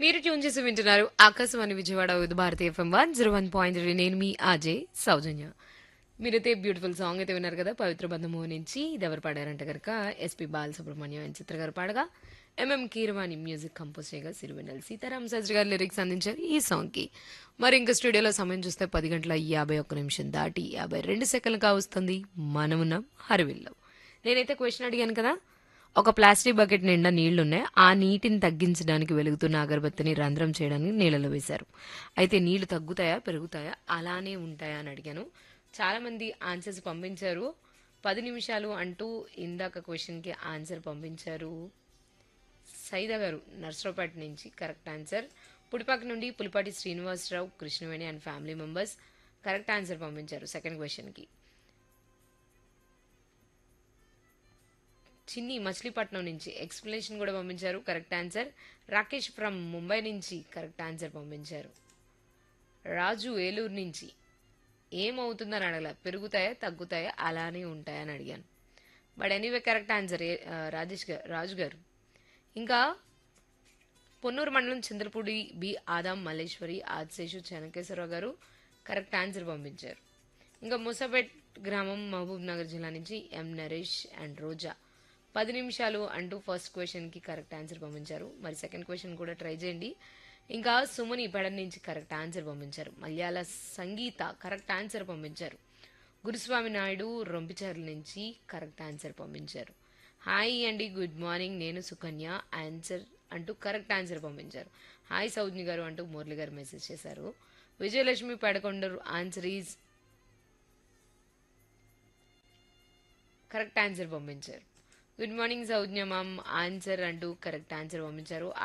మీరు ట్యూన్ చేసి వింటున్నారు Akashvani Vijayawada Vividh Bharati FM one zero one point three నేను మీ అజయ్ సౌజన్య మీరైతే బ్యూటిఫుల్ సాంగ్ అయితే విన్నారు కదా పవిత్ర బంధము నుంచి ఇది ఎవరు పాడారంటే కనుక ఎస్పి బాలసుబ్రహ్మణ్యం అండ్ చిత్ర గారు పాడగా ఎంఎం కీరవాణి మ్యూజిక్ కంపోజ్ చేయగా సిరివెన్నెల సీతారాం శాస్త్రి గారు లిరిక్స్ అందించారు ఈ సాంగ్కి మరి ఇంకా స్టూడియోలో సమయం చూస్తే పది గంటల యాభై ఒక్క నిమిషం దాటి యాభై రెండు సెకండ్లు కావస్తుంది మనమున్నాం హరివిల్లో నేనైతే క్వశ్చన్ అడిగాను కదా ఒక ప్లాస్టిక్ బకెట్ నిండా నీళ్లున్నాయి ఆ నీటిని తగ్గించడానికి వెలుగుతున్న అగరబత్తిని రంధ్రం చేయడానికి నీళ్ళలో వేశారు అయితే నీళ్లు తగ్గుతాయా పెరుగుతాయా అలానే ఉంటాయా అని అడిగాను చాలా మంది ఆన్సర్స్ పంపించారు పది నిమిషాలు అంటూ ఇందాక క్వశ్చన్కి ఆన్సర్ పంపించారు సైదా గారు నర్సరావుపేట నుంచి కరెక్ట్ ఆన్సర్ పుడిపాక నుండి Pulipati Srinivasarao Krishnaveni and family members correct answer పంపించారు సెకండ్ క్వశ్చన్కి చిన్ని మచిలీపట్నం నుంచి ఎక్స్ప్లెనేషన్ కూడా పంపించారు correct answer Rakesh from Mumbai నుంచి కరెక్ట్ ఆన్సర్ పంపించారు రాజు ఏలూరు నుంచి ఏమవుతుందని అడగల పెరుగుతాయా తగ్గుతాయా అలానే ఉంటాయా అని అడిగాను but anyway correct answer Rajesh గారు రాజు గారు ఇంకా పొన్నూరు మండలం చంద్రపూడి బి ఆదాం మల్లేశ్వరి ఆదిశేషు చెనకేశ్వరరావు గారు కరెక్ట్ ఆన్సర్ పంపించారు ఇంకా ముసాపేట్ గ్రామం మహబూబ్ నగర్ జిల్లా నుంచి ఎం నరేష్ అండ్ రోజా పది నిమిషాలు అంటూ ఫస్ట్ క్వశ్చన్కి కరెక్ట్ ఆన్సర్ పంపించారు మరి సెకండ్ క్వశ్చన్ కూడా ట్రై చేయండి ఇంకా సుమని పెడ నుంచి కరెక్ట్ ఆన్సర్ పంపించారు మలయాళ సంగీత కరెక్ట్ ఆన్సర్ పంపించారు గురుస్వామి నాయుడు రొంపిచర్ల నుంచి కరెక్ట్ ఆన్సర్ పంపించారు హాయ్ అండి గుడ్ మార్నింగ్ నేను సుకన్య ఆన్సర్ అంటూ కరెక్ట్ ఆన్సర్ పంపించారు హాయ్ సౌజ్ఞి గారు అంటూ మురళి గారు మెసేజ్ చేశారు Vijayalakshmi Pedakondur answer is correct answer పంపించారు good morning Saujna ma'am answer అంటూ కరెక్ట్ ఆన్సర్ పంపించారు